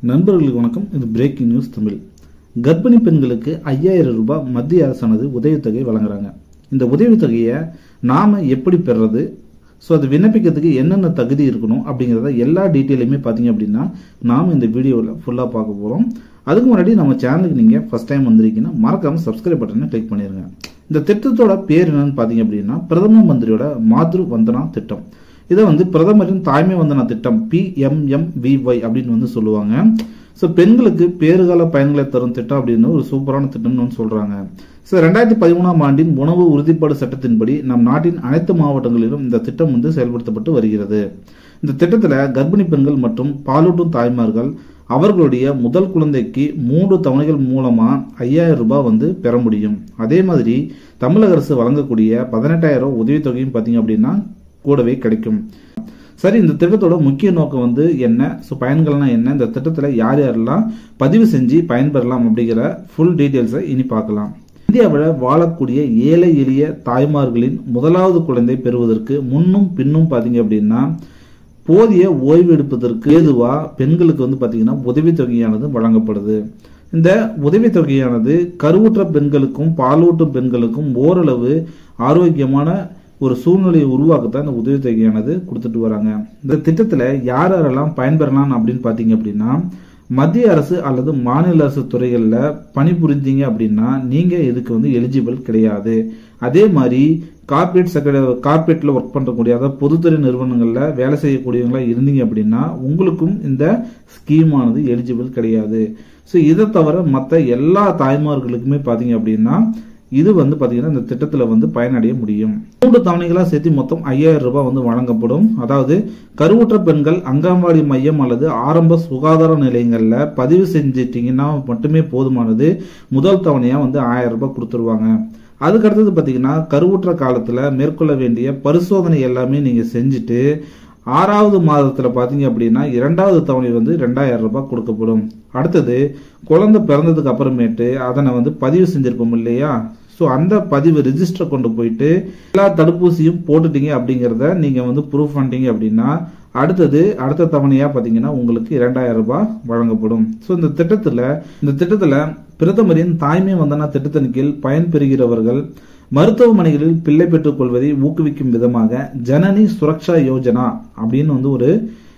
நண்பர்களுக்கு வணக்கம் இது பிரேக்கிங் நியூஸ் தமிழ் கர்ப்பிணி பெண்களுக்கு ஐயாயிரம் ரூபாய் மத்திய அரசானது உதவித்தொகை வழங்குறாங்க இந்த உதவித்தொகையை நாம எப்படி பெறுறது ஸோ அது விண்ணப்பிக்கிறதுக்கு என்னென்ன தகுதி இருக்கணும் அப்படிங்கிறத எல்லா டீட்டெயிலுமே பார்த்தீங்க அப்படின்னா நாம் இந்த வீடியோவில் ஃபுல்லாக பார்க்க போகிறோம் அதுக்கு முன்னாடி நம்ம சேனலுக்கு நீங்கள் ஃபஸ்ட் டைம் வந்திருக்கீங்கன்னா மறக்காமல் சப்ஸ்கிரைப் பட்டனை கிளிக் பண்ணிடுங்க இந்த திட்டத்தோட பேர் என்னன்னு பார்த்தீங்க அப்படின்னா பிரதம மந்திரியோட மாத்ரு வந்தனா திட்டம் இதை வந்து பிரதமரின் தாய்மை வந்தனா திட்டம் பிஎம்எம்விஒய் அப்படின்னு வந்து சொல்லுவாங்க ஸோ பெண்களுக்கு பேறுகால பயன்களை தரும் திட்டம் அப்படின்னு ஒரு சூப்பரான திட்டம்னு வந்து சொல்றாங்க ஸோ ரெண்டாயிரத்தி பதிமூணாம் ஆண்டின் உணவு உறுதிப்பாடு சட்டத்தின்படி நம் நாட்டின் அனைத்து மாவட்டங்களிலும் இந்த திட்டம் வந்து செயல்படுத்தப்பட்டு வருகிறது இந்த திட்டத்தில் கர்ப்பிணி பெண்கள் மற்றும் பாலூட்டும் தாய்மார்கள் அவர்களுடைய முதல் குழந்தைக்கு மூன்று தவணைகள் மூலமா ஐயாயிரம் ரூபாய் வந்து பெற முடியும் அதே மாதிரி தமிழக அரசு வழங்கக்கூடிய பதினெட்டாயிரம் உதவித்தொகையும் பார்த்தீங்க அப்படின்னா கூடவே கிடைக்கும் சரி இந்த திட்டத்தோட முக்கிய நோக்கம் வந்து என்ன ஸோ பயன்கள்னா என்ன இந்த திட்டத்தில் யார் யாரெல்லாம் பதிவு செஞ்சு பயன்பெறலாம் அப்படிங்கிற ஃபுல் டீட்டெயில்ஸை இனி பார்க்கலாம் இந்தியாவில் வாழக்கூடிய ஏழை எளிய தாய்மார்களின் முதலாவது குழந்தை பெறுவதற்கு முன்னும் பின்னும் பார்த்தீங்க அப்படின்னா போதிய ஓய்வு எடுப்பதற்கு ஏதுவா பெண்களுக்கு வந்து பார்த்தீங்கன்னா உதவித்தொகையானது வழங்கப்படுது இந்த உதவித்தொகையானது கருவுற்ற பெண்களுக்கும் பாலூட்டும் பெண்களுக்கும் ஓரளவு ஆரோக்கியமான ஒரு சூழ்நிலையை உருவாக்கத்தான் இந்த உதவித்தொகையானது கொடுத்துட்டு வராங்க இந்த திட்டத்தில் யார் யாரெல்லாம் பயன்பெறலாம் அப்படின்னு பார்த்தீங்க அப்படின்னா மத்திய அரசு அல்லது மாநில அரசு துறைகளில் பணிபுரிந்தீங்க அப்படின்னா நீங்கள் இதுக்கு வந்து எலிஜிபிள் கிடையாது அதே மாதிரி கார்பரேட் செக்ரட்டரி கார்பரேட்டில் ஒர்க் பண்ணக்கூடிய அதாவது பொதுத்துறை நிறுவனங்களில் வேலை செய்யக்கூடியவங்களா இருந்தீங்க அப்படின்னா உங்களுக்கும் இந்த ஸ்கீமானது எலிஜிபிள் கிடையாது ஸோ இதை தவிர மற்ற எல்லா தாய்மார்களுக்குமே பார்த்தீங்க அப்படின்னா இது வந்து பாத்தீங்கன்னா இந்த திட்டத்தில் வந்து பயனடைய முடியும் மூன்று தவணைகளாக சேர்த்து மொத்தம் ஐயாயிரம் ரூபாய் வந்து வழங்கப்படும் அதாவது கருவுற்ற பெண்கள் அங்கன்வாடி மையம் அல்லது ஆரம்ப சுகாதார நிலையங்களில் பதிவு செஞ்சிட்டீங்கன்னா மட்டுமே போதுமானது முதல் தவணையாக வந்து ஆயிரம் ரூபாய் கொடுத்துருவாங்க அதுக்கு அடுத்தது பார்த்தீங்கன்னா கருவுற்ற காலத்தில் மேற்கொள்ள வேண்டிய பரிசோதனை எல்லாமே நீங்கள் செஞ்சுட்டு ஆறாவது மாதத்தில் பார்த்தீங்க அப்படின்னா இரண்டாவது தவணை வந்து ரெண்டாயிரம் ரூபாய் கொடுக்கப்படும் அடுத்தது குழந்தை பிறந்ததுக்கு அப்புறமேட்டு அதனை வந்து பதிவு செஞ்சிருப்போம் இல்லையா ஸோ அந்த பதிவு ரிஜிஸ்டர் கொண்டு போயிட்டு எல்லா தடுப்பூசியும் போட்டுட்டீங்க அப்படிங்கிறத நீங்கள் வந்து ப்ரூஃப் பண்ணிட்டீங்க அப்படின்னா அடுத்தது அடுத்த தவணையாக பார்த்தீங்கன்னா உங்களுக்கு இரண்டாயிரம் ரூபாய் வழங்கப்படும் ஸோ இந்த திட்டத்தில் இந்த திட்டத்தில் பிரதமரின் தாய்மை வந்தனா திட்டத்தின் கீழ் பயன்பெறுகிறவர்கள் மருத்துவமனைகளில் பிள்ளை பெற்றுக் கொள்வதை ஊக்குவிக்கும் விதமாக ஜனனி சுரக்ஷா யோஜனா அப்படின்னு வந்து ஒரு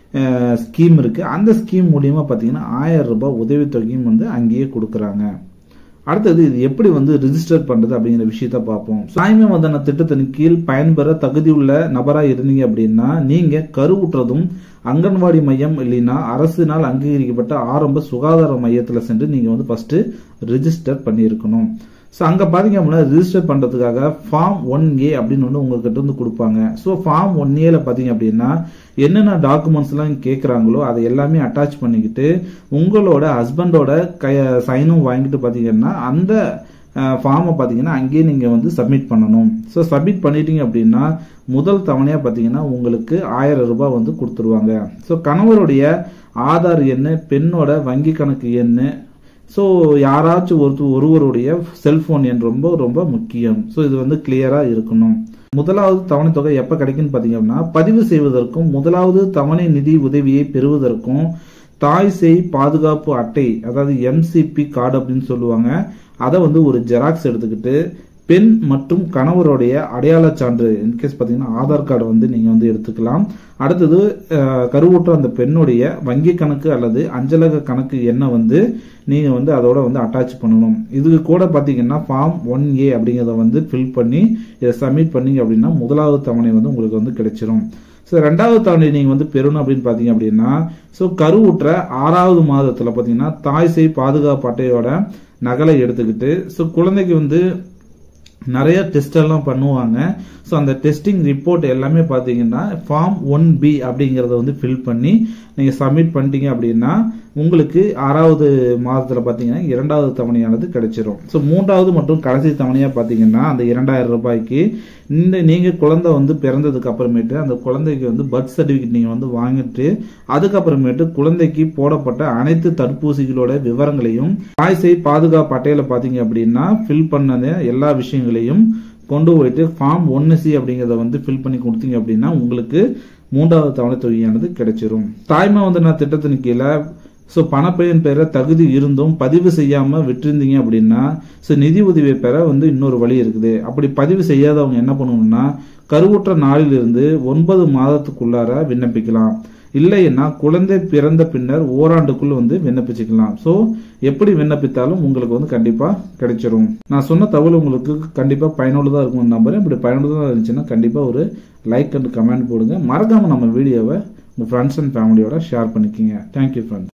ஸ்கீம் இருக்கு அந்த ஸ்கீம் மூலியமா பார்த்தீங்கன்னா ஆயிரம் ரூபாய் உதவித்தொகையும் வந்து அங்கேயே கொடுக்குறாங்க அடுத்தது இது எப்படி வந்து ரிஜிஸ்டர் பண்றது அப்படிங்கிற விஷயத்த பார்ப்போம் தாய்மை வந்தன திட்டத்தின் கீழ் பயன்பெற தகுதி உள்ள நபராக இருந்தீங்க அப்படின்னா நீங்க கருவுற்றதும் அங்கன்வாடி மையம் இல்லைன்னா அரசினால் அங்கீகரிக்கப்பட்ட ஆரம்ப சுகாதார மையத்தில் சென்று நீங்க வந்து ஃபர்ஸ்ட் ரிஜிஸ்டர் பண்ணியிருக்கணும் ஸோ அங்கே பார்த்தீங்க அப்படின்னா ரிஜிஸ்டர் பண்ணுறதுக்காக ஃபார்ம் ஒன் ஏ அப்படின்னு ஒன்று உங்ககிட்ட இருந்து கொடுப்பாங்க ஸோ ஃபார்ம் ஒன் ஏல பார்த்தீங்க அப்படின்னா என்னென்ன டாக்குமெண்ட்ஸ்லாம் கேட்குறாங்களோ அதை எல்லாமே அட்டாச் பண்ணிக்கிட்டு உங்களோட ஹஸ்பண்டோட கை சைனும் வாங்கிட்டு பார்த்தீங்கன்னா அந்த ஃபார்மை பார்த்தீங்கன்னா அங்கேயே நீங்கள் வந்து சப்மிட் பண்ணணும் ஸோ சப்மிட் பண்ணிட்டீங்க அப்படின்னா முதல் தவணையாக பார்த்தீங்கன்னா உங்களுக்கு ஆயிரம் ரூபாய் வந்து கொடுத்துருவாங்க ஸோ கணவருடைய ஆதார் எண்ணு பெண்ணோட வங்கி கணக்கு எண்ணு ஸோ யாராச்சும் ஒரு ஒருவருடைய செல்போன் எண் ரொம்ப ரொம்ப முக்கியம் ஸோ இது வந்து கிளியரா இருக்கணும் முதலாவது தவணை தொகை எப்போ கிடைக்குன்னு பார்த்தீங்க அப்படின்னா பதிவு செய்வதற்கும் முதலாவது தவணை நிதி உதவியை பெறுவதற்கும் தாய் செய் பாதுகாப்பு அட்டை அதாவது எம்சிபி கார்டு அப்படின்னு சொல்லுவாங்க அதை வந்து ஒரு ஜெராக்ஸ் எடுத்துக்கிட்டு பெண் மற்றும் கணவருடைய அடையாள சான்று இன்கேஸ் பார்த்தீங்கன்னா ஆதார் கார்டு வந்து நீங்கள் வந்து எடுத்துக்கலாம் அடுத்தது கருவுற்ற அந்த பெண்ணுடைய வங்கி கணக்கு அல்லது அஞ்சலக கணக்கு எண்ணை வந்து நீங்கள் வந்து அதோட வந்து அட்டாச் பண்ணணும் இதுக்கு கூட பார்த்தீங்கன்னா ஃபார்ம் ஒன் ஏ அப்படிங்கிறத வந்து ஃபில் பண்ணி இதை சப்மிட் பண்ணீங்க அப்படின்னா முதலாவது தவணை வந்து உங்களுக்கு வந்து கிடைச்சிரும் ஸோ ரெண்டாவது தவணை நீங்கள் வந்து பெறணும் அப்படின்னு பார்த்தீங்க அப்படின்னா ஸோ கருவுற்ற ஆறாவது மாதத்தில் பார்த்தீங்கன்னா தாய் செய் பாதுகாப்பு அட்டையோட நகலை எடுத்துக்கிட்டு ஸோ குழந்தைக்கு வந்து நிறைய டெஸ்ட் எல்லாம் பண்ணுவாங்க ஸோ அந்த டெஸ்டிங் ரிப்போர்ட் எல்லாமே பார்த்தீங்கன்னா ஃபார்ம் ஒன் பி அப்படிங்கிறத வந்து ஃபில் பண்ணி நீங்கள் சப்மிட் பண்ணிட்டீங்க அப்படின்னா உங்களுக்கு ஆறாவது மாதத்தில் பார்த்தீங்கன்னா இரண்டாவது தவணையானது கிடைச்சிரும் ஸோ மூன்றாவது மற்றும் கடைசி தவணையாக பார்த்தீங்கன்னா அந்த இரண்டாயிரம் ரூபாய்க்கு இந்த நீங்கள் குழந்தை வந்து பிறந்ததுக்கு அப்புறமேட்டு அந்த குழந்தைக்கு வந்து பர்த் சர்டிஃபிகேட் நீங்கள் வந்து வாங்கிட்டு அதுக்கப்புறமேட்டு குழந்தைக்கு போடப்பட்ட அனைத்து தடுப்பூசிகளோட விவரங்களையும் தாய்சை பாதுகாப்பு அட்டையில பார்த்தீங்க அப்படின்னா ஃபில் பண்ணது எல்லா விஷயங்களையும் கொண்டு போயிட்டு ஃபார்ம் ஒன்னு சி அப்படிங்கறத வந்து ஃபில் பண்ணி கொடுத்தீங்க அப்படின்னா உங்களுக்கு மூன்றாவது தவணை தொகையானது கிடைச்சிரும் தாய்மை வந்து நான் திட்டத்தின் கீழே ஸோ பணப்பையன் பெற தகுதி இருந்தும் பதிவு செய்யாம விட்டிருந்தீங்க அப்படின்னா ஸோ நிதி உதவியை பெற வந்து இன்னொரு வழி இருக்குது அப்படி பதிவு செய்யாதவங்க என்ன பண்ணணும்னா கருவுற்ற நாளிலிருந்து ஒன்பது மாதத்துக்குள்ளார விண்ணப்பிக்கலாம் இல்லைன்னா குழந்தை பிறந்த பின்னர் ஓராண்டுக்குள் வந்து விண்ணப்பிச்சுக்கலாம் ஸோ எப்படி விண்ணப்பித்தாலும் உங்களுக்கு வந்து கண்டிப்பா கிடைச்சிரும் நான் சொன்ன தகவல் உங்களுக்கு கண்டிப்பா பயனுள்ளதா இருக்கும் நம்புறேன் இப்படி பயனுள்ளதா இருந்துச்சுன்னா கண்டிப்பா ஒரு லைக் அண்ட் கமெண்ட் போடுங்க மறக்காம நம்ம வீடியோவை உங்க ஃப்ரெண்ட்ஸ் அண்ட் ஃபேமிலியோட ஷேர் பண்ணிக்கோங்க தேங்க்யூ ஃப்ரெண்ட்ஸ்